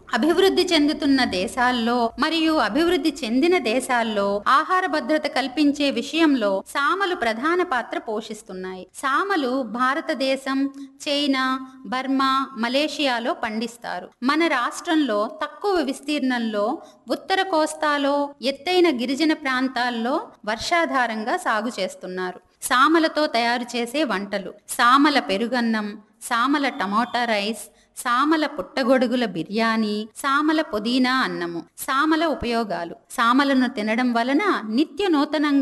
అభివృద్ధి చెందుతున్న దేశాల్లో మరియు అభివృద్ధి చెందిన దేశాల్లో ఆహార భద్రత కల్పించే విషయంలో సామలు ప్రధాన పాత్ర పోషిస్తున్నాయి సామలు భారతదేశం చైనా బర్మా మలేషియాలో పండిస్తారు మన రాష్ట్రంలో తక్కువ విస్తీర్ణంలో ఉత్తర కోస్తాలో ఎత్తైన గిరిజన ప్రాంతాల్లో వర్షాధారంగా సాగు చేస్తున్నారు సామలతో తయారు చేసే వంటలు సామల పెరుగన్నం సామల టమోటా రైస్ సామల పుట్టగొడుగుల బిర్యానీ సామల పుదీనా అన్నము సామల ఉపయోగాలు సామలను తినడం వలన నిత్య నూతనంగా